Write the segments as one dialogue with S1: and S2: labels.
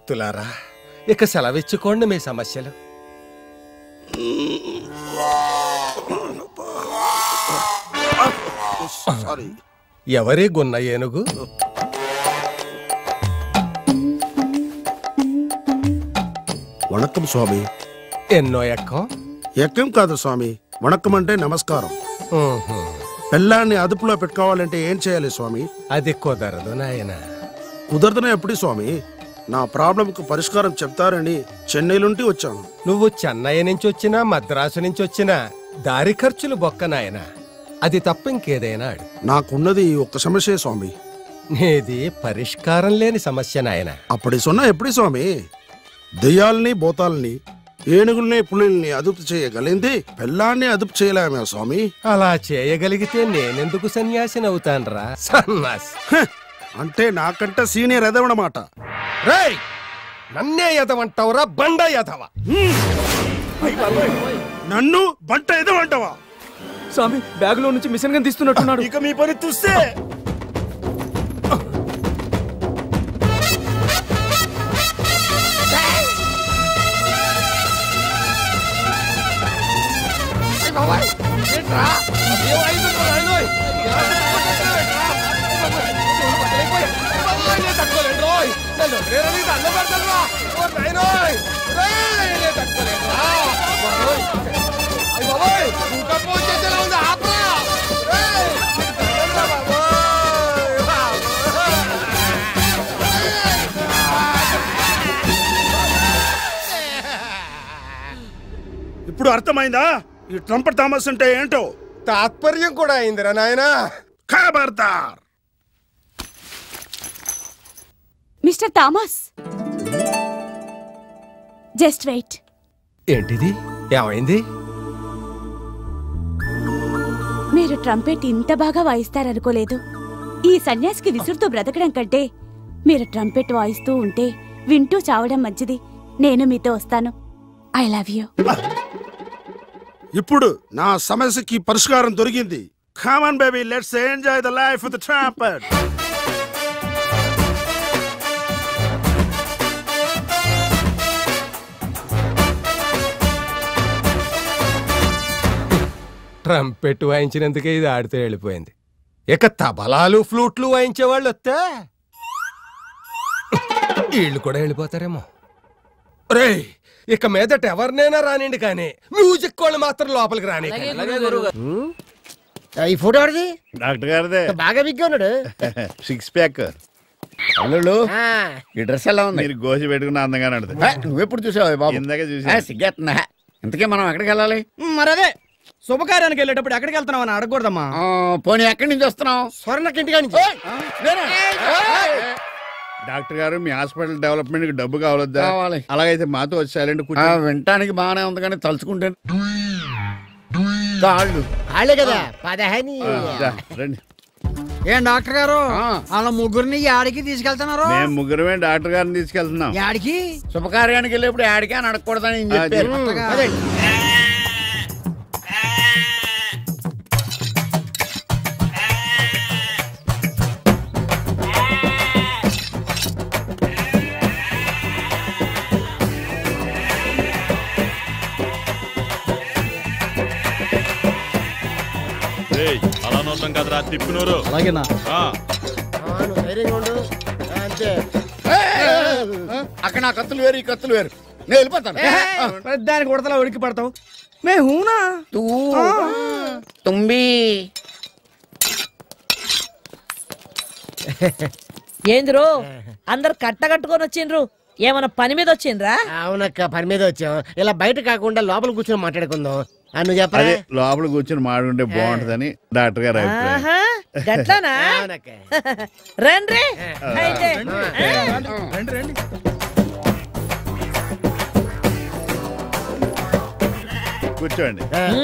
S1: భక్తులారా ఇక సెలవిచ్చుకోండి మీ సమస్యలు
S2: సారీ
S1: ఎవరి గున్న ఏనుగు
S2: వణక్కం స్వామి
S1: ఎన్నో ఎక్కం
S2: ఎక్కం కాదు స్వామి వణక్కం అంటే నమస్కారం
S1: ఊహు.
S2: పెళ్ళాన్ని అదుపులో పెట్టుకోవాలంటే ఏం చేయాలి స్వామి
S1: అది కుదరదు నాయన
S2: కుదరదనే ఎప్పుడు స్వామి నా ప్రాబ్లంకు పరిష్కారం చెప్తారని చెన్నై నుండి వచ్చాను
S1: నువ్వు చెన్నై నుంచి వచ్చినా మద్రాసు నుంచి వచ్చినా దారి ఖర్చులు బొక్క నాయన అది తప్ప ఇంకేదైనా అడు
S2: నాకున్నది ఈ ఒక్క సమస్య స్వామి
S1: నీది పరిష్కారం లేని సమస్య నాయన
S2: అప్పటి సొన్న ఎప్పుడు స్వామి దెయ్యాల్ని బోతాల్ని ఏనుగుల్ని పులిల్ని అదుపు చేయగలిగింది పెళ్ళాన్ని అదుపు చేయలేమే స్వామి
S1: అలా చేయగలిగితే నేనెందుకు సన్యాసిని అవుతాన్రా సన్నాసి
S2: హ! అంటే నాకంటే సీనియర్ ఎదవనమాట
S1: రేయ్ నన్నే ఎదవంటావురా బండ ఎదవ
S2: నన్ను బంట ఎదవంటావా
S3: స్వామి బ్యాగులో నుంచి మిషన్ గన్ తీస్తున్నట్టున్నాడు
S2: ఇక మీ పని చూస్తే ఇప్పుడు అర్థమైందా ఈ ట్రంపట్ థామస్ అంటే ఏంటో
S1: తాత్పర్యం కూడా అయిందిరా నాయనా
S2: ఖబర్దార్
S4: మిస్టర్ థామస్ జస్ట్ వెయిట్
S1: ఏంటిది ఏమైంది
S4: మీరు ట్రంపెట్ ఇంత బాగా వాయిస్తారనుకోలేదు ఈ సన్యాసికి విసురుతూ బ్రతకడం కంటే మీరు ట్రంపెట్ వాయిస్తూ ఉంటే వింటూ చావడం మంచిది నేను మీతో వస్తాను ఐ లవ్ యూ
S2: ఇప్పుడు నా సమస్యకి పరిష్కారం దొరికింది come on baby let's enjoy the life of the trumpet
S1: trumpet వాయించినందుకే ఇది ఆడితే వెళ్ళిపోయింది ఇక తబలాలు ఫ్లూట్లు వాయించే వాళ్ళు వస్తే వీళ్ళు కూడా వెళ్ళిపోతారేమో రేయ్ ఇక మీదట ఎవరినైనా రానిండి కానీ మ్యూజిక్ వాళ్ళు మాత్రం లోపలికి రాని
S5: ఈ ఫోటో ఆడిది
S6: డాక్టర్ గారిదే
S5: బాగా బిగ్గా ఉన్నాడు
S6: సిక్స్ ప్యాక్
S7: అల్లుళ్ళు
S5: ఆ,
S7: ఈ డ్రెస్ ఎలా ఉంది
S6: మీరు గోసి పెట్టుకున్న అందంగానే ఉంటుంది
S7: ఆ, నువ్వెప్పుడు చూసావు బాబు
S6: ఇందాక
S7: ఆ,
S6: చూసి
S7: సిగ్గేస్తున్నా ఇంతకీ మనం ఎక్కడికి వెళ్ళాలి
S3: మరదే శుభకార్యానికి వెళ్ళేటప్పుడు ఎక్కడికి వెళ్తున్నామని అడగకూడదమ్మా
S7: ఆ, పోనీ ఎక్కడి నుంచి వస్తున్నావు
S5: స్వర్ణకి ఇంటికా నుంచి
S7: నేనా? ఏయ్!
S6: డాక్టర్ గారు మీ హాస్పిటల్ డెవలప్మెంట్ కి డబ్బు కావాలొద్దా
S7: కావాలి.
S6: అలాగైతే మాతో వచ్చి సైలెంట్
S7: ఆ,
S6: కూర్చో
S7: వినటానికి బాగానే ఉంది కానీ తలుచుకుంటే కాళ్ళు
S5: వాళ్ళే కదా పదహని
S6: రండి
S8: ఏం డాక్టర్ గారు
S7: ఆ.
S8: వాళ్ళ ముగ్గురిని యాడికి తీసుకెళ్తున్నారు
S6: మేము ముగ్గురమే డాక్టర్ గారిని తీసుకెళ్తున్నాం
S8: యాడికి
S7: శుభకార్యానికి వెళ్ళేప్పుడు ఆడికే అని అడగకూడదని ఈయన
S6: ఆ,
S7: చెప్పారు
S8: చెప్పు.
S7: అదండి.
S9: ఏయ్, అలా నోటం కదరా తిప్పినూరు
S3: అలాగేనా
S9: ఆ,
S5: నువ్వు ధైర్యంగా ఉండు అంతే
S7: అక్కడ నా కత్తులు వేరు ఈ కత్తులు వేరు నేను వెళ్ళిపోతాను
S3: దానికి ఉడతలా ఉడికి పడతావు మే హూనా
S7: తూ తుంబి
S10: ఏందిరో అందరు కట్టగట్టుకొని వచ్చిండ్రు ఏమన్నా పని మీద వచ్చిండ్రా
S5: అవునక్క పని మీద వచ్చాం ఇలా బయట కాకుండా లోపల కూర్చొని మాట్లాడుకుందాం ఆ, నువ్వు చెప్పరా
S6: అదే లోపల కూర్చొని మాడుకుంటే బాగుంటదని డాక్టర్ గారు అభిప్రాయం
S10: ఆహా గట్లానా
S5: అవునక్క
S10: రండి అయితే
S3: రండి రండి
S6: కూర్చోండి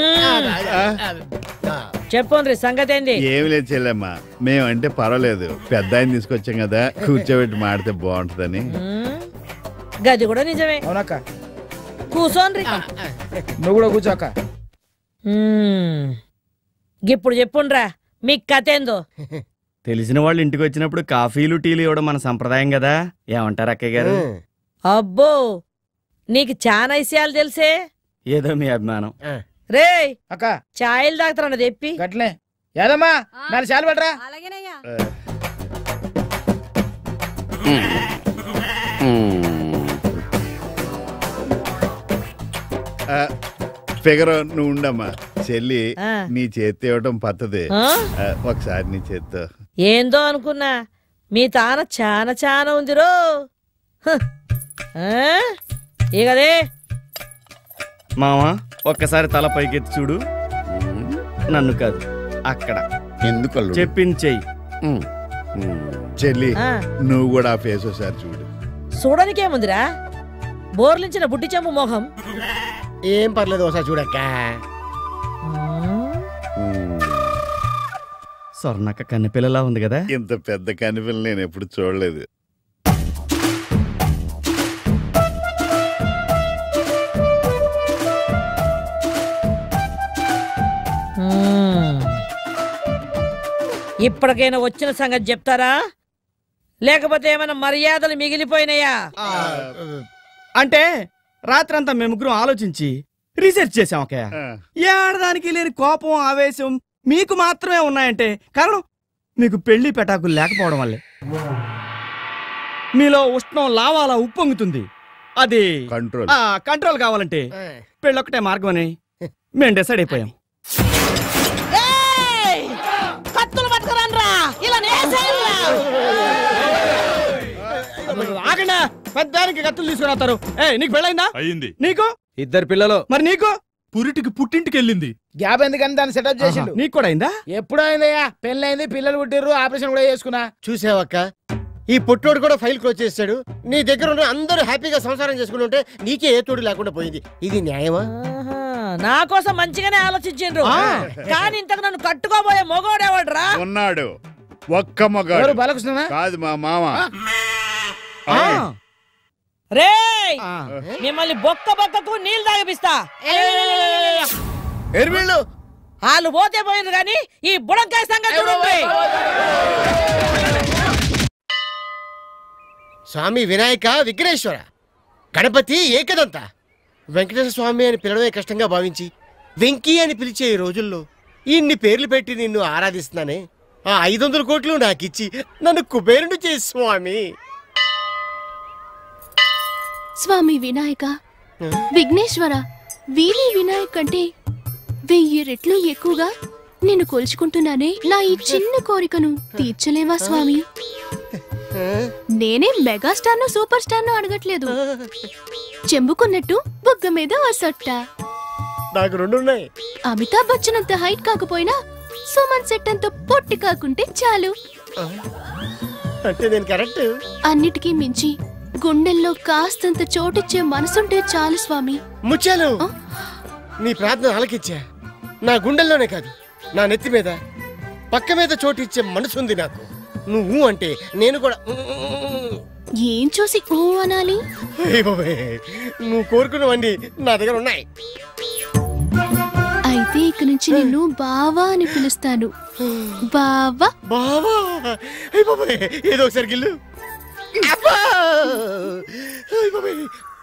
S10: చెప్పండి సంగతి ఏంది
S6: ఏమి లేదు చెల్లెమ్మ మేమంటే పర్వాలేదు పెద్ద ఆయన తీసుకొచ్చాం కదా కూర్చోబెట్టి మాడితే బాగుంటదని
S10: మ్మ్. గది కూడా నిజమే
S3: అవునక్క
S10: కూసోండ్రి
S3: నువ్వు కూడా కూర్చోక్క
S10: మ్మ్. ఇప్పుడు చెప్పుండ్రా మీ కథ ఏందో
S11: తెలిసిన వాళ్ళు ఇంటికి వచ్చినప్పుడు కాఫీలు టీలు ఇవ్వడం మన సంప్రదాయం కదా ఏమంటారు అక్కయ్య గారు
S10: అబ్బో నీకు చాలా విషయాలు తెలుసే
S3: ఏదో మీ అభిమానం
S10: రే
S8: అక్క
S10: ఛాయలు తాగుతారన్న తెప్పి
S8: గట్లే ఏదమ్మా నాలుగు చాలు పడరా
S6: ఫిగర్ నువ్వు ఉండమ్మా చెల్లి
S10: ఆ.
S6: నీ చేతి ఇవ్వటం పద్ధతి
S10: ఆ?
S6: ఆ, ఒకసారి నీ చేత్తో
S10: ఏందో అనుకున్నా మీ తాన చాలా చాలా ఉందిరో హ. ఆ? ఇగదే
S3: మావా ఒక్కసారి తల పైకెత్తి చూడు నన్ను కాదు అక్కడ
S7: ఎందుకు అల్లుడు?
S3: చెప్పించేయి
S7: ఉమ్, ఉమ్.
S6: చెల్లి
S10: ఆ.
S6: నువ్వు కూడా ఆ ఫేస్ ఒకసారి చూడు
S10: చూడనికేముందిరా బోర్లించిన బుడ్డి చెంబు మొహం
S5: ఏం పర్లేదు ఒకసారి చూడక్క
S3: స్వర్ణక్క కన్నె పిల్లలా ఉంది కదా
S6: ఇంత పెద్ద కనిపిల్ల నేను ఎప్పుడు చూడలేదు
S10: మ్మ్. ఇప్పటికైనా వచ్చిన సంగతి చెప్తారా లేకపోతే ఏమైనా మర్యాదలు మిగిలిపోయినాయా
S3: అంటే రాత్రంతా మేము ముగ్గురం ఆలోచించి రీసెర్చ్ చేసాం అక్కయ్య
S6: ఆ.
S3: ఏ ఆడదానికి లేని కోపం ఆవేశం మీకు మాత్రమే ఉన్నాయంటే కారణం మీకు పెళ్లి పెటాకులు లేకపోవడం వల్లే మీలో ఉష్ణం లావాలా ఉప్పొంగుతుంది అది
S6: కంట్రోల్
S3: ఆ కంట్రోల్ కావాలంటే పెళ్ళొక్కటే మార్గం అని మేము డిసైడ్ అయిపోయాం
S10: ఏయ్! కత్తులు పట్టుకురండ్రా ఇలా నేసేయండ్రా.
S3: ఆగండి పెద్దానికి కత్తులు తీసుకుని వస్తారు ఏ నీకు పెళ్ళైందా
S9: అయ్యింది
S3: నీకు
S1: ఇద్దరు పిల్లలు
S3: మరి నీకు
S9: పురిటికి పుట్టింటికి వెళ్ళింది
S8: గ్యాప్ ఎందుకని దాన్ని సెటప్ చేసిండు
S3: నీకు కూడా అయిందా
S8: ఎప్పుడు అయిందయ్యా పెళ్ళైంది పిల్లలు పుట్టిర్రు ఆపరేషన్ కూడా చేసుకున్నా
S5: చూసావక్క ఈ పుట్టోడు కూడా ఫైల్ క్లోజ్ చేస్తాడు నీ దగ్గర ఉన్న అందరూ హ్యాపీగా సంసారం చేసుకుని ఉంటే నీకే ఏ తోడు లేకుండా పోయింది ఇది న్యాయమా
S10: ఆహా, నా కోసం మంచిగానే ఆలోచించిండ్రు కానీ ఇంతకు నన్ను కట్టుకోబోయే మొగోడేవాడ్రా
S6: ఉన్నాడు ఒక్క
S8: ఎవరు
S6: మగాడు
S8: బాలకృష్ణనా
S6: కాదు మా మామ
S3: ఆ.
S10: రేయ్
S3: ఆ.
S10: మిమ్మల్ని బొక్క బొక్కకు నీళ్ళు తాగిపిస్తా
S8: ఎరువిళ్ళు
S10: వాళ్ళు పోతే పోయిండ్రు కానీ ఈ బుడంకాయ సంగతి చూడండి
S5: స్వామి వినాయక విఘ్నేశ్వర గణపతి ఏకదంత వెంకటేశ్వర స్వామి అని పిలవడమే కష్టంగా భావించి వెంకీ అని పిలిచే ఈ రోజుల్లో ఇన్ని పేర్లు పెట్టి నిన్ను ఆరాధిస్తున్నానే ఆ ఐదు వందల కోట్లు నాకిచ్చి నన్ను కుబేరుడు చేసి స్వామి
S11: స్వామి వినాయక విఘ్నేశ్వర వీరి వినాయక్ కంటే వెయ్యి రెట్లు ఎక్కువగా నేను కొలుచుకుంటున్నానే నా ఈ చిన్న కోరికను తీర్చలేవా స్వామి నేనే మెగాస్టార్ ను సూపర్ స్టార్ ను అడగట్లేదు చెంబుకున్నట్టు బుగ్గ మీద ఓ సొట్ట
S5: నాకు రెండు ఉన్నాయి
S11: అమితాబ్ బచ్చన్ అంత హైట్ కాకపోయినా సుమన్ సెట్ అంత పొట్టి కాకుంటే చాలు
S5: అంటే నేను కరెక్ట్
S11: అన్నిటికీ మించి గుండెల్లో కాస్తంత చోటిచ్చే మనసుంటే చాలు స్వామి
S5: ముచ్చాలు నీ ప్రార్థన ఆలకిచ్చా నా గుండెల్లోనే కాదు నా నెత్తి మీద పక్క మీద చోటిచ్చే మనసుంది నాకు నువ్వు అంటే నేను కూడా
S11: ఏం చూసి ఊ అనాలి
S5: అయ్య బాబోయ్, నువ్వు కోరుకున్నవన్నీ నా దగ్గర ఉన్నాయి
S11: అయితే ఇక నుంచి నిన్ను బావా అని పిలుస్తాను బావా
S5: బావా అయ్య బాబాయ్ ఏదో ఒకసారి గిల్లు అబ్బా! అయ్య బాబోయ్.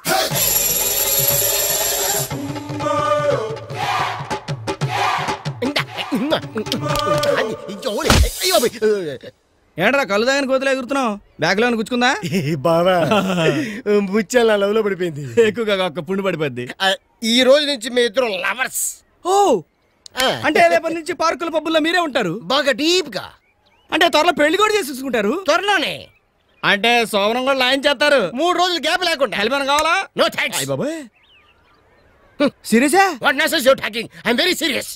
S5: ఇందా, ఇందా. అది, జోడి. అయ్య బాబోయ్.
S3: ఏంట్రా కళ్ళు దాగని కోతులు ఎగురుతున్నావు బ్యాగ్ లో గుచ్చుకుందా
S5: ఏ బావా ముత్యాల లవ్ లో పడిపోయింది
S3: ఎక్కువగా ఒక్క పుండు పడిపోద్ది
S5: ఆ, ఈ రోజు నుంచి మీ ఇద్దరు లవర్స్
S3: ఓ అంటే రేపటి నుంచి పార్కుల పబ్బుల్లో మీరే ఉంటారు
S5: బాగా డీప్ గా
S3: అంటే త్వరలో పెళ్లి కూడా చేసేసుకుంటారు
S5: త్వరలోనే
S3: అంటే సోమరం కూడా లాయన్ చేస్తారు
S5: మూడు రోజులు గ్యాప్ లేకుండా
S3: హెల్ప్ కావాలా
S5: నో థ్యాంక్స్
S3: అయ్య బాబాయ్ సీరియసా
S5: what nonsense you talking I am very serious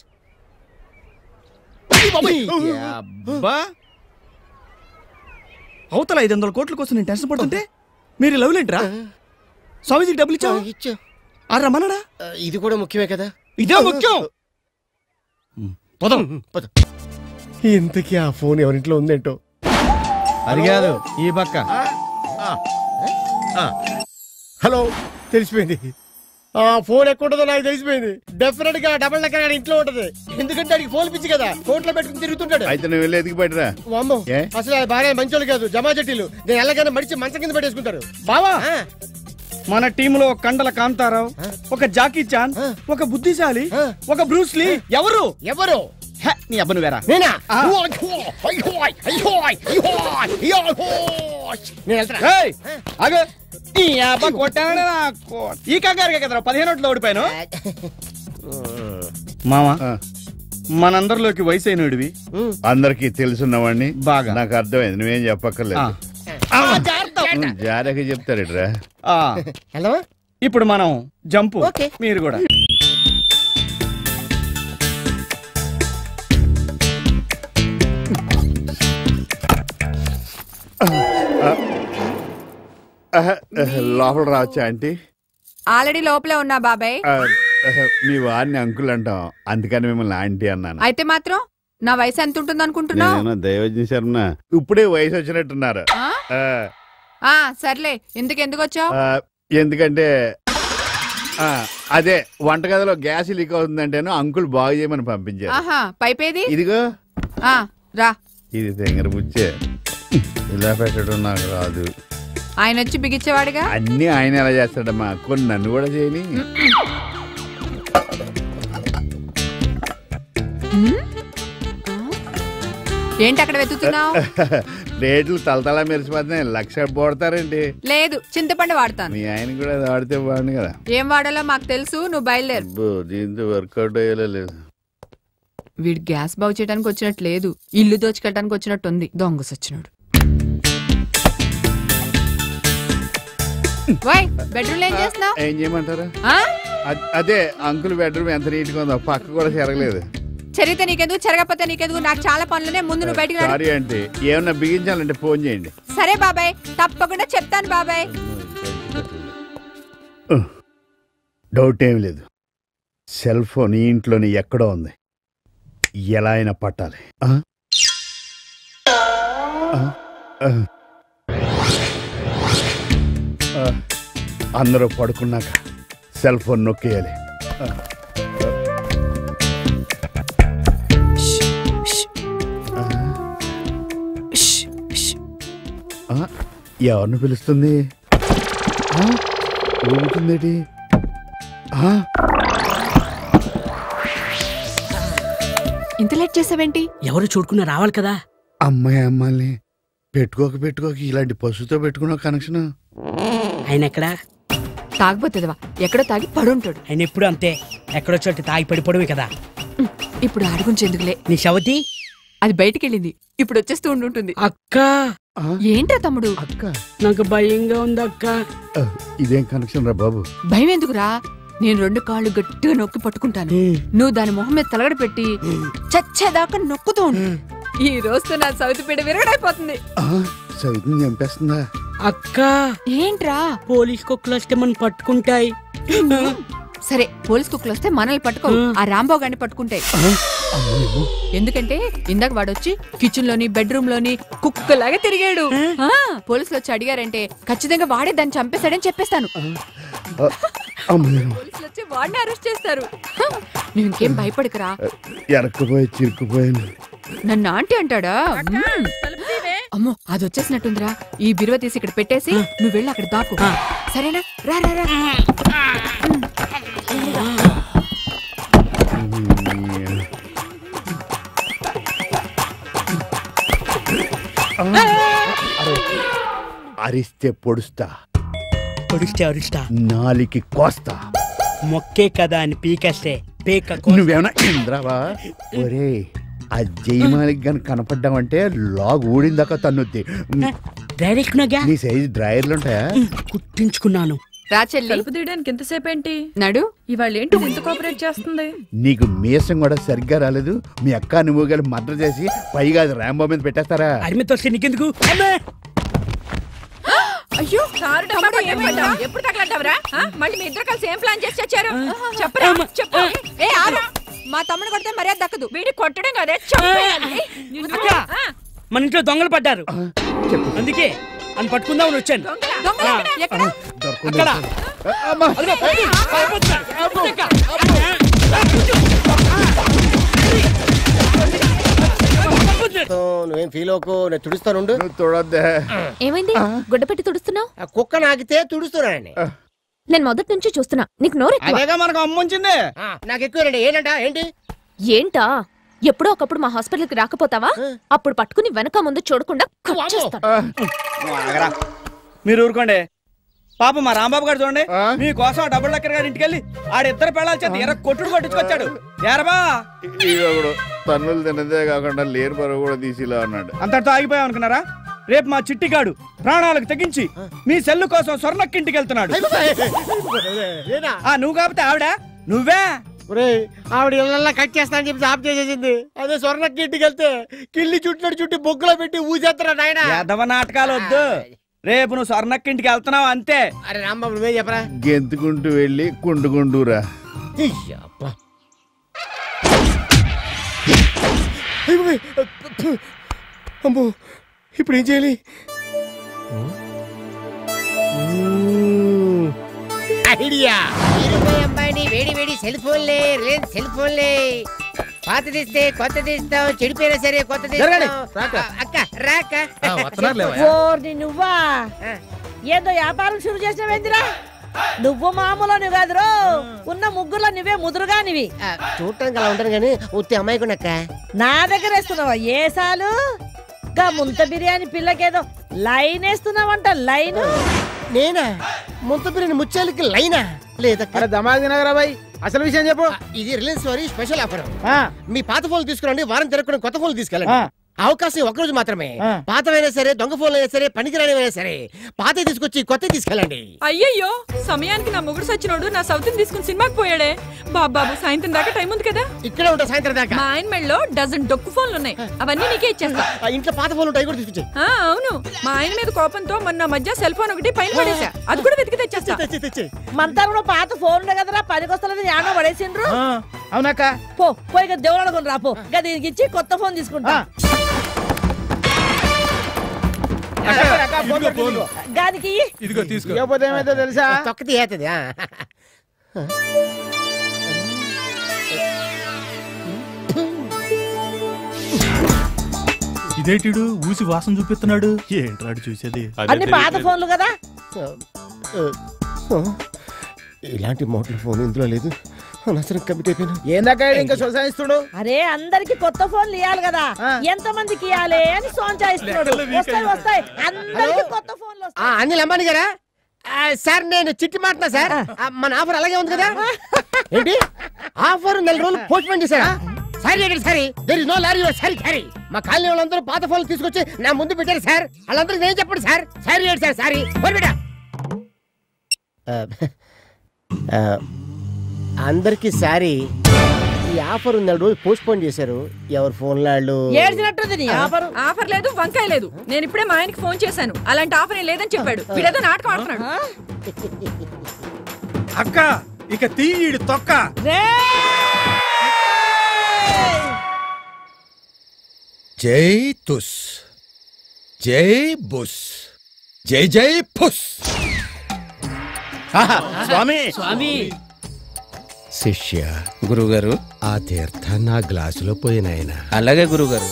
S3: అబ్బా అవతల ఐదు వందల కోట్ల కోసం నేను టెన్షన్ పడుతుంటే మీరు లవ్ లేంట్రా స్వామీజీకి డబ్బులు ఇచ్చావు
S5: ఇచ్చా
S3: ఆ రమ్మన్నాడా
S5: ఇది కూడా ముఖ్యమే కదా
S3: ఇదే ముఖ్యం పదం
S5: పద ఇంతకీ ఆ ఫోన్ ఎవరింట్లో ఉందేంటో
S3: అది కాదు ఈ పక్క
S5: హలో తెలిసిపోయింది ఆ ఫోన్ ఎక్కడ ఉంటుందో నాకు తెలిసిపోయింది డెఫినెట్ గా డబల్ డెక్కర్ గారి ఇంట్లో ఉంటది ఎందుకంటే వాడికి ఫోన్ పిచ్చి కదా కోట్లో పెట్టుకుని తిరుగుతుంటాడు
S6: అయితే నువ్వు వెళ్ళి ఎదిగి పెట్టరా
S5: వామ్మో
S6: ఏ?
S5: అసలు ఆ భార్య మంచోళ్ళు కాదు జమా చెట్టీలు నేను ఎలాగైనా మడిచి మంచం కింద పెట్టేసుకుంటారు బావా
S3: మన టీంలో ఒక కండల కాంతారావు ఒక జాకీ చాన్ ఒక బుద్ధిశాలి ఒక బ్రూస్లీ ఎవరు
S5: ఎవరు
S3: హె, నీ అబ్బను వేరా
S5: నేనా
S3: ఆ.
S5: నేను వెళ్తున్నా
S3: ఏయ్, ఆగు. ఈ అబ్బ కొట్టాననే నా కో- ఈ కంగారుగా కదరా పదిహేను ఓట్లు ఓడిపోయాను మామా
S6: ఆ,
S3: మనందరిలోకి వయసు అయినడివి
S6: అందరికీ తెలుసున్నవాడిని
S3: బాగా.
S6: నాకు అర్థమైంది నువ్వేం చెప్పక్కర్లేదు ఉమ్, జాగ్రత్తగా చెప్తారేట్రా
S5: వెళ్దామా
S3: ఇప్పుడు మనం జంపు
S5: ఓకే.
S3: మీరు కూడా
S6: ఆహా, లోపల రావచ్చా ఆంటీ
S12: ఆల్రెడీ లోపలే ఉన్నా బాబాయ్
S6: ఆ, ఆహా, మీ వారిని అంకుల్ అంటాం అందుకని మిమ్మల్ని ఆంటీ అన్నాను
S12: అయితే మాత్రం నా వయసు ఎంత ఉంటుంది అనుకుంటున్నావు
S6: నేను దైవజ్ఞ శర్మ ఇప్పుడే వయసు వచ్చినట్టున్నారు
S12: ఆ?
S6: ఆ,
S12: ఆ, సర్లే ఇందుకు ఎందుకు వచ్చావు
S6: ఆ, ఎందుకంటే ఆ, అదే వంటగదిలో గ్యాస్ లీక్ అవుతుందంటేను అంకుల్ బాగు చేయమని పంపించారు
S12: ఆహా పైపేది
S6: ఇదిగో
S12: ఆ, రా
S6: ఇది తెంగర బుచ్చే ఇలా పెట్టడం నాకు రాదు
S12: ఆయన వచ్చి బిగించేవాడుగా
S6: అన్ని ఆయన ఎలా చేస్తాడమ్మా కొన్ని నన్ను కూడా చేయని
S12: ఏంటి అక్కడ వెతుకుతున్నావు
S6: రేట్లు తలతలా మెరిసిపోతున్నాయి లక్ష పోడతారండి
S12: లేదు చింతపండు వాడతాను
S6: మీ ఆయన కూడా అది వాడితే బాగుంది కదా
S12: ఏం వాడాలో మాకు తెలుసు నువ్వు బయలుదేరు
S6: అబ్బో దీంతో వర్కౌట్ అయ్యేలా లేదు
S12: వీడు గ్యాస్ బాగు చేయడానికి వచ్చినట్టు లేదు ఇల్లు దోచుకెళ్ళడానికి వచ్చినట్టు ఉంది దొంగ సచ్చినాడు వై బెడ్రూమ్ ఏం చేస్తున్నావు
S6: ఏం చేయమంటారా అద్- అదే అంకుల్ బెడ్రూమ్ ఎంత నీట్గా ఉందో పక్క కూడా చెరగలేదు
S12: చరిత్ర నీకెందుకు చెరగపోతే నీకెందుకు నాకు చాలా పనులనే ముందు నువ్వు బయటికి రాడు
S6: సారీ అంటే ఏమన్నా బిగించాలంటే ఫోన్ చేయండి
S12: సరే బాబాయ్ తప్పకుండా చెప్తాను బాబాయ్
S6: డౌట్ ఏం లేదు సెల్ ఫోన్ ఈ ఇంట్లోని ఎక్కడో ఉంది ఎలా అయినా పట్టాలి ఆ? ఆ? ఆ. ఆ. అందరూ పడుకున్నాక సెల్ ఫోన్ నొక్కేయాలి ఆ. ఆ. ఆ, ఎవరిని పిలుస్తుంది ఆ? ఊగుతుందేటి ఆ?
S12: ఇంత లేట్ చేసావేంటి
S13: ఎవరు చూడుకున్నా రావాలి కదా
S6: అమ్మాయి అమ్మాయిని పెట్టుకోక పెట్టుకోక ఇలాంటి పశువుతో పెట్టుకున్న కనెక్షన్
S13: ఆయన ఎక్కడా
S12: తాగబోతుందివా ఎక్కడో తాగి పడుంటాడు
S13: ఆయన ఎప్పుడు అంతే ఎక్కడో చోటు తాగి పడిపోవడమే కదా
S12: ఇప్పుడు ఆడుగుంచి ఎందుకులే
S13: నీ శవతి
S12: అది బయటికి వెళ్ళింది ఇప్పుడు వచ్చేస్తూ ఉండుంటుంది
S13: అక్క
S12: ఏంట్రా తమ్ముడు
S6: అక్క
S13: నాకు భయంగా ఉంది అక్క
S6: ఇదేం కనెక్షన్ రా బాబు
S12: భయం ఎందుకురా నేను రెండు కాళ్ళు గట్టిగా నొక్కి పట్టుకుంటాను నువ్వు దాని మొహం మీద తలగడ పెట్టి చచ్చేదాకా నొక్కుతూ ఉండు ఈ రోజుతో నా సౌతి పీడ విరగడైపోతుంది
S6: ఆ, సవితిని చంపేస్తుందా
S13: అక్క
S12: ఏంట్రా
S13: పోలీస్ కుక్కలు వస్తే మనం పట్టుకుంటాయి
S12: సరే పోలీస్ కుక్కలు వస్తే మనల్ని పట్టుకో ఆ రాంబాబు గారిని పట్టుకుంటాయి ఎందుకంటే ఇందాక వాడొచ్చి కిచెన్ లోని బెడ్రూమ్ లోని కుక్కలాగా తిరిగాడు ఆ, పోలీసులు వచ్చి అడిగారంటే ఖచ్చితంగా వాడే దాన్ని చంపేశాడని చెప్పేస్తాను
S6: ఆ, అమ్మయ్య.
S12: పోలీసులు వచ్చి వాడిని అరెస్ట్ చేస్తారు హ, నువ్వు ఇంకేం భయపడకరా
S6: ఎరక్కుపోయి చిరుక్కుపోయాను
S12: నన్ను ఆంటీ అంటాడా మ్మ్. అమ్మో అది వచ్చేసినట్టుందిరా ఈ బిరువ తీసి ఇక్కడ పెట్టేసి నువ్వు వెళ్ళి అక్కడ దాకు సరేనా రా రా రా
S6: అరిస్తే పొడుస్తా
S13: పొడిస్తే అరుస్తా
S6: నాలికి కోస్తా
S13: మొక్కే కదా అని పీకేస్తే పీక కో-
S6: నువ్వేమన్నా ఇంద్రావా ఒరే ఆ జయమాలిక్ గాని కనపడ్డావంటే లాగ్ ఊడిందాక తన్నుద్ది
S13: డైరెక్ట్ నాగా
S6: నీ సైజ్ డ్రైయర్లు ఉంటాయా
S13: కుట్టించుకున్నాను
S12: రా చెల్లి
S14: కలుపు తీయడానికి ఎంతసేపు ఏంటి
S12: నడు
S14: ఇవాళ ఏంటి ఇంత కోఆపరేట్ చేస్తుంది
S6: నీకు మీసం కూడా సరిగ్గా రాలేదు మీ అక్క నువ్వు గల మర్డర్ చేసి పైగా అది ర్యాంబో మీద పెట్టేస్తారా
S13: అరిమితో వస్తే నీకెందుకు అమ్మా!
S12: అయ్యో
S14: కారు డబ్బా పట్టుకెళ్ళిపోయావు. ఎప్పుడు తగలంటావురా ఆ? మళ్ళీ మీ ఇద్దరు కలిసి ఏం ప్లాన్ చేసి చచ్చారు చెప్పరా చెప్పు
S12: ఏ ఆగు మా తమ్ముడు కొడితే మర్యాద దక్కదు
S14: వీడి కొట్టడం కదే చంపేయాలి నిన్ను.
S13: అక్క!
S14: ఆ,
S13: మన ఇంట్లో దొంగలు పడ్డారు అందుకే అని పట్టుకుందామని వచ్చాను
S12: దొంగలు
S13: ఆ.
S12: ఎక్కడ? ఎక్కడ
S13: అక్కడ అదిగో, పైకి, పైపోతున్నారు. అక్క.
S5: సో నువ్వేం ఫీల్ అవ్వకు నేను తుడుస్తానుండు
S6: నువ్వు చూడొద్దే
S11: ఏమైంది గుడ్డ పెట్టి తుడుస్తున్నావు
S5: ఆ కుక్క నాకితే తుడుస్తున్నానండి
S11: నేను మొదటి నుంచి చూస్తున్నా నీకు నోరు ఎక్కువ.
S3: అదేగా మనకు అమ్ముంచింది
S5: నాకు ఎక్కువ ఏంటంట ఏంటి
S11: ఏంటా ఎప్పుడో ఒకప్పుడు మా హాస్పిటల్కి రాకపోతావా అప్పుడు పట్టుకుని వెనక ముందు చూడకుండా కట్ చేస్తాను.
S3: ఆగరా. మీరు ఊరుకోండి పాప మా రాంబాబు గారు చూడండి మీకోసం ఆ డబుల్ డక్కర్ గారి ఇంటికి వెళ్ళి ఆడిద్దరు పెళ్ళాల చేత ఎర్ర కొట్టుడు కొట్టించుకొచ్చాడు ఏరబా
S6: ఈడొకడు తన్నులు తినదే కాకుండా లేరు బరువు కూడా తీసిలా అన్నాడు
S3: అంతటితో ఆగిపోయాం అనుకున్నారా రేపు మా చిట్టిగాడు ప్రాణాలకు తెగించి మీ సెల్లు కోసం స్వర్ణక్కింటికి వెళ్తున్నాడు ఆ నువ్వు కాకపోతే ఆవిడ నువ్వే
S5: ఒరేయ్ ఆవిడ ఇళ్ళల్లా కట్ చేస్తా అని చెప్పి ఆఫ్ చేసేసింది అదే స్వర్ణకి ఇంటికి వెళ్తే కిల్లి చుట్టినట్టు చుట్టి బొగ్గులో పెట్టి ఊసేస్తారా నాయన
S3: యాదవ నాటకాలు వద్దు రేపు నువ్వు స్వర్ణక్కింటికి వెళ్తున్నావు అంతే
S5: అరే రాంబాబు నువ్వే చెప్పరా
S6: గెంతుకుంటూ వెళ్ళి కుండుకుంటూరా
S5: అమ్మో ఇప్పుడు ఏం చేయాలి ఐడియా
S15: ఇరవై అమ్మాయిని వేడి వేడి సెల్ ఫోన్లే రిలయన్స్ సెల్ ఫోన్లే పాత తీస్తే కొత్త తీస్తాం చెడిపోయినా సరే కొత్త
S3: జరగండి.
S15: తీస్తాం ఆ, అక్క రాక
S10: ఓర్ని నువ్వా ఏదో వ్యాపారం షురు చేసినవేందిరా నువ్వు మామూలు కాదురో ఉన్న ముగ్గురులో నువ్వే ముదురుగానివి
S15: చూడటానికి అలా ఉంటాను కానీ ఉత్తి అమ్మాయి కొనక్క
S10: నా దగ్గర వేస్తున్నావా ఏసాలు గా ముంత బిర్యానీ పిల్లకేదో లైన్ వేస్తున్నావంట లైన్
S5: నేనా ముంత బిర్యానీ ముత్యాలకి లైనా లేదా
S8: అరే దమాగ్ నగరా బాయ్ అసలు విషయం చెప్పు
S5: ఇది రిలయన్స్ వారి స్పెషల్ ఆఫర్
S8: ఆ.
S5: మీ పాత ఫోన్లు తీసుకురండి వారం తిరగకుండా కొత్త ఫోన్లు తీసుకెళ్ళండి
S8: ఆ.
S5: అవకాశం ఒక రోజు మాత్రమే
S8: ఆ.
S5: పాతవైనా సరే దొంగ ఫోన్లు అయినా సరే పనికిరానివైనా సరే పాత తీసుకొచ్చి కొత్త తీసుకెళ్ళండి
S14: అయ్యయ్యో సమయానికి నా మొగుడు సచ్చినోడు నా సౌతిని తీసుకుని సినిమాకి పోయాడే బాబాబు సాయంత్రం దాకా టైం ఉంది కదా
S5: ఇక్కడే ఉంటా సాయంత్రం దాకా
S14: మా ఆయన మెళ్ళలో డజన్ డొక్కు ఫోన్లు ఉన్నాయి అవన్నీ నీకే ఇచ్చేస్తా
S5: ఆ ఇంట్లో పాత ఫోన్లు ఉంటాయి కూడా తీసుకొచ్చి
S14: ఆ, అవును మా ఆయన మీద కోపంతో మొన్న మధ్య సెల్ ఫోన్ ఒకటి పైన పడేసా అది కూడా వెతికి తెచ్చేస్తా
S10: మంతరంలో పాత ఫోన్లు కదరా పనికొస్తలేదు యానో పడేసిండ్రు
S8: అవునక్క
S10: పో పోయి ఇక దేవుడు అనుకుని రా పో ఇక దీనికి ఇచ్చి కొత్త ఫోన్ తీసుకుంటా దానికి ఇయ్యి.
S1: ఇదిగో తీసుకో
S8: ఇవ్వకపోతే ఏమైతే తెలుసా
S5: తొక్క తీయేస్తుంది
S9: ఇదేటిడు ఊసి వాసన చూపిస్తున్నాడు ఏంట్రాడు చూసేది
S10: అన్ని పాత ఫోన్లు కదా
S5: ఇలాంటి మోటార్ ఫోన్ ఇందులో లేదు అనవసరం కమిట్ అయిపోయినా
S8: ఏందాక ఇంకా సొసాయిస్తుడు
S10: అరే అందరికి కొత్త ఫోన్లు ఇవ్వాలి కదా ఎంత మందికి ఇవ్వాలి అని సోంచాయిస్తున్నాడు వస్తాయి వస్తాయి అందరికి కొత్త ఫోన్లు
S5: ఆ, అనిల్ అంబానీ గారా ఆ, సార్ నేను చిట్టి మాటనా సార్ ఆ, మన ఆఫర్ అలాగే ఉంది కదా ఏంటి ఆఫర్ నెల రోజులు పోస్ట్ పోన్ చేశారా సారీ అండి sorry there is no lorry sorry sorry మా కాలనీ వాళ్ళందరూ పాత ఫోన్లు తీసుకొచ్చి నా ముందు పెట్టారు సార్ వాళ్ళందరికీ నేను చెప్పండి సార్ సారీ ఏంటి సార్ సారీ పోయి బిడ్డ అందరికి సారీ ఈ ఆఫర్ నెల రోజులు పోస్ట్ పోన్ చేశారు ఎవరు ఫోన్ వాళ్ళు
S10: ఏడ్చినట్టుంది నీ ఆఫర్
S14: ఆఫర్ లేదు వంకాయ లేదు నేను ఇప్పుడే మా ఆయనకి ఫోన్ చేశాను అలాంటి ఆఫర్ ఏం లేదని చెప్పాడు వీడేదో నాటకం ఆడుతున్నాడు
S9: అక్క ఇక తీయడు తొక్క
S1: జై తుస్ జై బుస్ జై జై ఫుస్
S6: స్వామి
S1: స్వామి శిష్య గురుగారు ఆ తీర్థం నా గ్లాసులో పోయినాయన
S16: అలాగే గురుగారు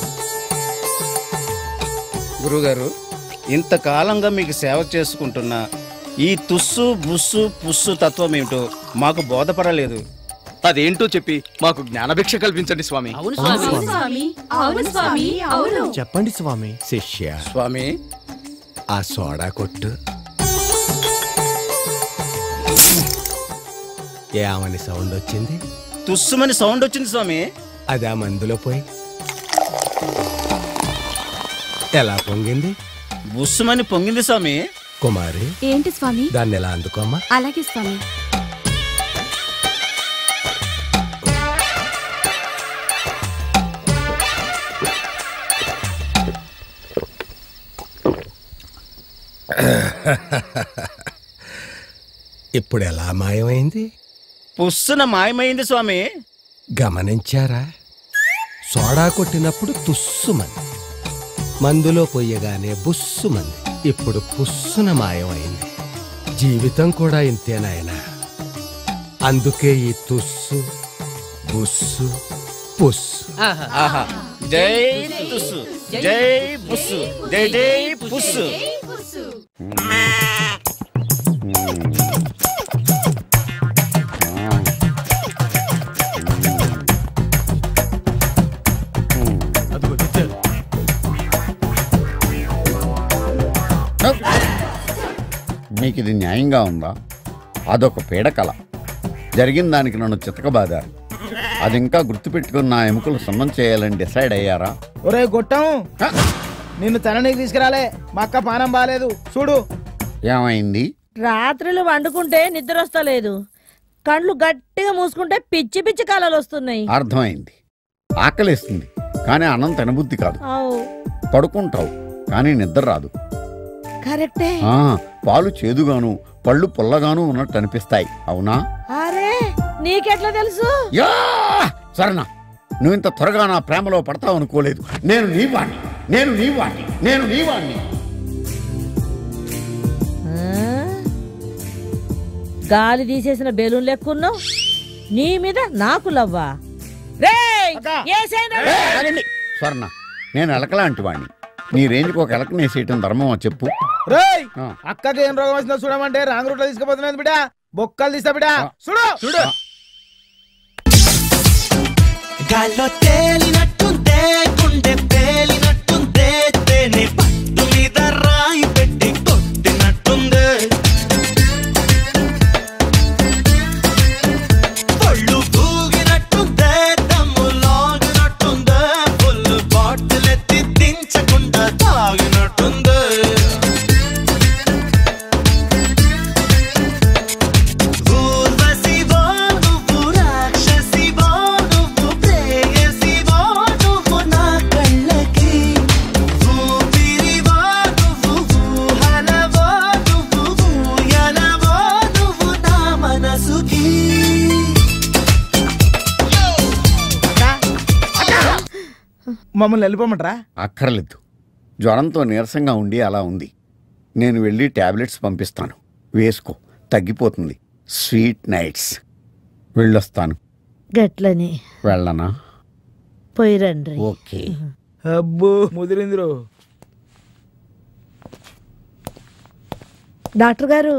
S16: గురుగారు ఇంతకాలంగా మీకు సేవ చేసుకుంటున్న ఈ తుస్సు బుస్సు పుస్సు తత్వం ఏమిటో మాకు బోధపడలేదు అదేంటో చెప్పి మాకు జ్ఞానభిక్ష కల్పించండి స్వామి
S11: అవును స్వామి అవును స్వామి అవును
S1: చెప్పండి స్వామి శిష్య
S16: స్వామి
S1: ఆ సోడా కొట్టు ఏమని సౌండ్ వచ్చింది
S16: తుస్సుమని సౌండ్ వచ్చింది స్వామి
S1: అది ఆ మందులో పోయి ఎలా పొంగింది
S16: బుస్సుమని పొంగింది స్వామి
S1: కుమారి
S11: ఏంటి స్వామి
S1: దాన్ని ఎలా అందుకోమ్మా
S11: అలాగే స్వామి
S1: ఇప్పుడు ఎలా మాయమైంది
S16: పుస్సున మాయమైంది స్వామి
S1: గమనించారా సోడా కొట్టినప్పుడు తుస్సుమంది మందులో పొయ్యగానే బుస్సుమంది ఇప్పుడు పుస్సున మాయమైంది జీవితం కూడా ఇంతేనాయనా అందుకే ఈ తుస్సు బుస్సు పుస్సు
S16: ఆహా జై తుస్సు జై బుస్సు జై జై పుస్సు
S7: ఇది న్యాయంగా ఉందా అదొక పీడకల జరిగిన దానికి నన్ను చితకబాదారు అది ఇంకా గుర్తుపెట్టుకుని నా ఎముకలు సున్నం చేయాలని డిసైడ్ అయ్యారా
S8: ఒరే గొట్టం నిన్ను తననికి తీసుకురాలే మా అక్క పానం బాలేదు చూడు
S7: ఏమైంది
S10: రాత్రులు వండుకుంటే నిద్ర వస్తలేదు కళ్ళు గట్టిగా మూసుకుంటే పిచ్చి పిచ్చి కళలు వస్తున్నాయి
S7: అర్థమైంది ఆకలేస్తుంది కానీ అన్నం తినబుద్ధి కాదు
S10: అవు
S7: పడుకుంటావు కానీ నిద్ర రాదు
S10: కరెక్టే
S7: ఆ, పాలు చేదుగాను పళ్ళు పుల్లగాను ఉన్నట్టు అనిపిస్తాయి అవునా
S10: అరే నీకెట్లా తెలుసు
S7: యా సరేనా నువ్వు ఇంత త్వరగా నా ప్రేమలో పడతావు అనుకోలేదు నేను నీ వాణ్ణి నేను నీ వాణ్ణి నేను నీ వాణ్ణి
S10: ఆ? గాలి తీసేసిన బెలూన్ లెక్కున్నావు నీ మీద నాకు లవ్వా రేయ్ ఏసేనా?
S7: ఆగండి. స్వర్ణ నేను ఎలకలాంటి వాణ్ణి నీ రేంజ్కి ఒక ఎలకనేసేయటం ధర్మమా చెప్పు
S8: రేయ్
S7: ఆ.
S8: అక్కకి ఏం రోగం వచ్చిందో చూడమంటే రాంగ్ రూట్ లో తీసుకుపోతున్నది బిడ్డ బొక్కలు తీస్తా బిడ్డ చూడు చూడు
S17: గాల్లో తేలినట్టుందే గుండె పేలినట్టుందే తేనె పట్టు మీద రాయి పెట్టి కొట్టినట్టుందే పళ్ళు పూగినట్టుందే దమ్ము లాగినట్టుందే ఫుల్ బాటిల్ ఎత్తి దించకుండా తాగినట్టుందే ఊర్వశివో నువ్వు రాక్షసివో నువ్వు ప్రేయసివో నువ్వు నా కళ్ళకి ఊపిరివో నువ్వు ఊహలవో నువ్వు ఊయలవో నువ్వు నా మనసుకి
S8: మమ్మల్ని వెళ్ళిపోమంటారా
S7: అక్కర్లేదు జ్వరంతో నీరసంగా ఉండి అలా ఉంది నేను వెళ్ళి టాబ్లెట్స్ పంపిస్తాను వేసుకో తగ్గిపోతుంది స్వీట్ నైట్స్ వెళ్ళొస్తాను
S10: గట్లని
S7: వెళ్ళనా
S10: పోయిరండ్రి
S7: ఓకే
S8: అబ్బో ముదిరిందిరు
S10: డాక్టర్ గారు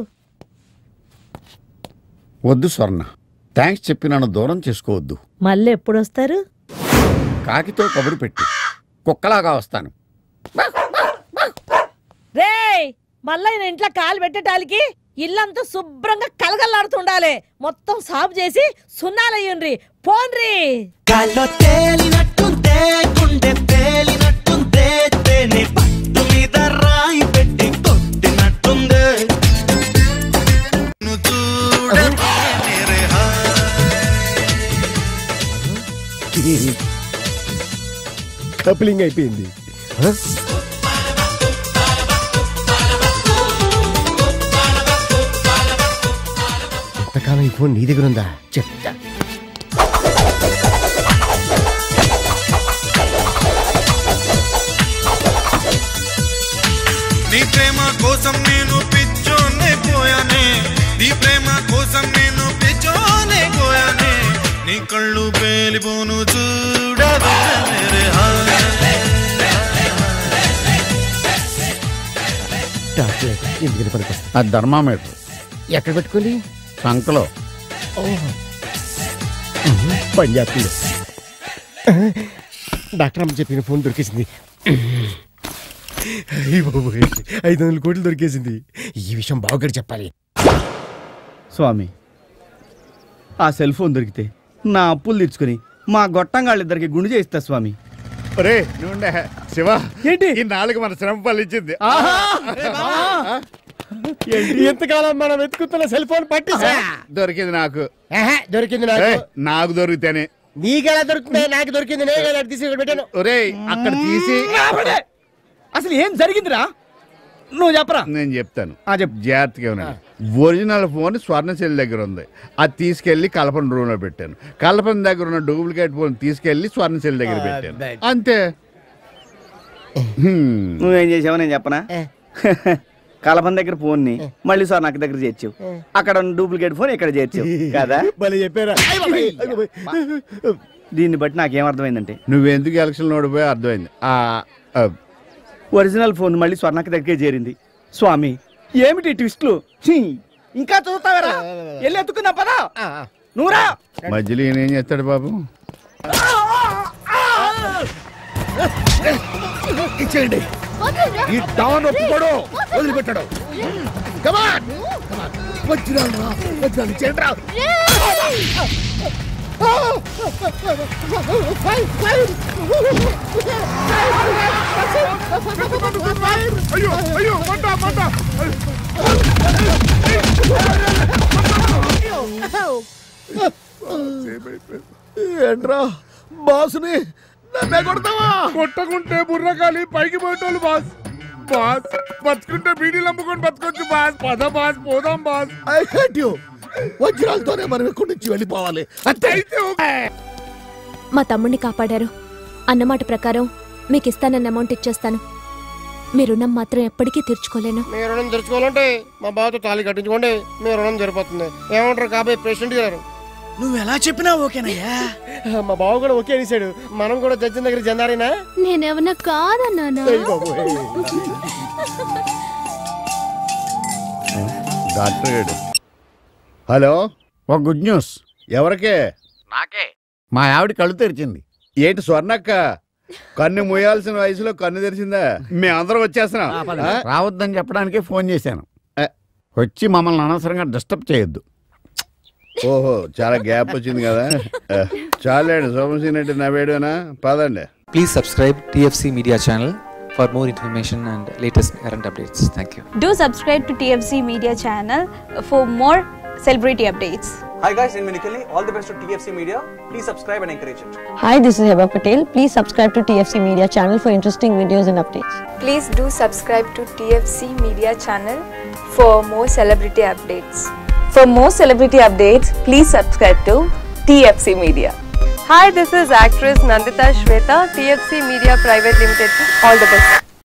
S7: వద్దు స్వర్ణ థ్యాంక్స్ చెప్పి నన్ను దూరం చేసుకోవద్దు
S10: మళ్ళీ ఎప్పుడు వస్తారు
S7: కాకితో కబురు పెట్టి కుక్కలాగా వస్తాను
S10: రేయ్ మళ్ళా ఈయన ఇంట్లో కాలు పెట్టటానికి ఇల్లంతా శుభ్రంగా కలగల్లాడుతుండాలి మొత్తం సాఫ్ చేసి సున్నాలయ్యుండ్రి పోన్రి
S17: గాల్లో తేలినట్టుందే గుండె పేలినట్టుందే తేనె పట్టు మీద రాయి పెట్టి కొట్టినట్టుందే నువ్వు చూడకే మేరే
S1: కప్లింగ్ అయిపోయింది
S5: ఎంతకాలం ఈ ఫోన్ నీ దగ్గర ఉందా చెప్తా
S17: నీ ప్రేమ కోసం నేను పిచ్చోనే పోయానే నీ ప్రేమ కోసం నేను పిచ్చోనే పోయానే నీ కళ్ళు పేలిపోను చూడదు మేరే
S5: డాక్టర్ ఎందుకని పనికొస్తా
S7: అది థర్మామీటర్
S5: ఎక్కడ పెట్టుకోవాలి
S7: సంకలో
S5: పని చేస్తుంది డాక్టర్ అమ్మ చెప్పిన ఫోన్ దొరికేసింది అయ్య బాబోయ్, ఐదు వందల కోట్లు దొరికేసింది ఈ విషయం బావగారు చెప్పాలి
S3: స్వామి ఆ సెల్ ఫోన్ దొరికితే నా అప్పులు తీర్చుకుని మా గొట్టంగాళ్ళిద్దరికి గుండు చేయిస్తా స్వామి
S6: ఒరే నువ్వుండే శివ ఏంటి ఈ నాలుగు మన శ్రమ ఫలించింది
S5: ఎంతకాలం మనం వెతుకుతున్న సెల్ ఫోన్ పట్టిసా
S6: దొరికింది నాకు
S5: దొరికింది నాకు
S6: ఏయ్, నాకు దొరికితేనే
S5: నీకెలా దొరుకుతుంది నాకు దొరికింది నేను కదా తీసి ఇక్కడ పెట్టాను
S6: ఒరేయ్ అక్కడ తీసి
S3: అసలు ఏం జరిగిందిరా నువ్వు చెప్పరా
S6: నేను చెప్తాను జాగ్రత్తగా ఉన్నాను ఒరిజినల్ ఫోన్ స్వర్ణశైలి దగ్గర ఉంది అది తీసుకెళ్లి కల్పన రూమ్ లో పెట్టాను కల్పన దగ్గర ఉన్న డూప్లికేట్ ఫోన్ తీసుకెళ్లి స్వర్ణశైలి దగ్గర పెట్టాను అంతే హ్మ్.
S3: నువ్వేం చేసావో నేను చెప్పనా కలపం దగ్గర ఫోన్ ని మళ్ళీ సార్ నాకు దగ్గర చేర్చావు అక్కడ ఉన్న డూప్లికేట్ ఫోన్ ఇక్కడ చేర్చావు కదా
S5: భలే చెప్పారా
S3: దీన్ని బట్టి నాకేం అర్థమైందంటే
S6: నువ్వెందుకు ఎలక్షన్ ఓడిపోయి అర్థమైంది ఆ, ఆ,
S3: ఒరిజినల్ ఫోన్ మళ్ళీ స్వర్ణక్క దగ్గరే చేరింది స్వామి ఏమిటి ట్విస్ట్లు ఛీ, ఇంకా చూస్తావరా వెళ్ళి ఎత్తుకుందా పదా నువ్వురా
S6: మధ్యలో ఈయన ఏం చేస్తాడు బాబు
S2: ఇచ్చేయండి ఈ డాన్ ఒప్పుకోడు వదిలిపెట్టాడు కమాన్ వజ్రాలు రా వజ్రాలు చేయండి రా
S6: అయ్యో అయ్యో మంట మంట
S2: ఏంట్రా బాసుని నన్నే కొడతావా
S6: కొట్టకుంటే బుర్రకాలి పైకి పోయేటోళ్ళు బాస్ బాస్ బతుకుంటే బీడీలు అమ్ముకొని బతకొచ్చు బాస్ పద బాస్ పోదాం బాస్
S2: ఐ హేట్ యు వజ్రాలతోనే మనం ఇక్కడి నుంచి వెళ్ళిపోవాలి అంతే
S11: మా తమ్ముడిని కాపాడారు అన్నమాట ప్రకారం మీకు ఇస్తానన్న అమౌంట్ ఇచ్చేస్తాను మీ రుణం మాత్రం ఎప్పటికీ తీర్చుకోలేను
S5: మీ రుణం తెరుచుకోవాలంటే మా బావతో తాళి కట్టించుకోండి మీ రుణం జరిపోతుంది ఏమంటారు కాబోయే ప్రెసిడెంట్ గారు
S3: నువ్వు ఎలా చెప్పినా ఓకేనయ్యా
S5: మా బావ కూడా ఓకే అనేసాడు మనం కూడా జడ్జి దగ్గర జందారేనా
S11: నేనేమన్నా కాదన్నానా
S6: డాక్టర్ గారు హలో
S7: ఒక గుడ్ న్యూస్
S6: ఎవరికే
S7: నాకే మా ఆవిడ కళ్ళు తెరిచింది
S6: ఏంటి స్వర్ణక్క కన్ను మూయాల్సిన వయసులో కన్ను తెరిచిందా మేమందరం వచ్చేస్తున్నాం ఆ?
S7: రావద్దని చెప్పడానికే ఫోన్ చేశాను వచ్చి మమ్మల్ని అనవసరంగా డిస్టర్బ్ చేయొద్దు
S6: ఓహో చాలా గ్యాప్ వచ్చింది కదా ఆ, చాలేండి సోమసీ రెడ్డి నవ్వేడునా పదండి
S18: Please subscribe TFC Media channel for more information and latest current updates. Thank you.
S19: Do subscribe to TFC Media channel for more celebrity updates.
S20: Hi guys, in Minikali, all the best to TFC Media. Please subscribe and encourage it.
S21: Hi, this is Heba Patel. Please subscribe to TFC Media channel for interesting videos and updates.
S22: Please do subscribe to TFC Media channel for more celebrity updates.
S19: For more celebrity updates, please subscribe to TFC Media.
S23: Hi, this is actress Nandita Shweta, TFC Media Private Limited. All the best.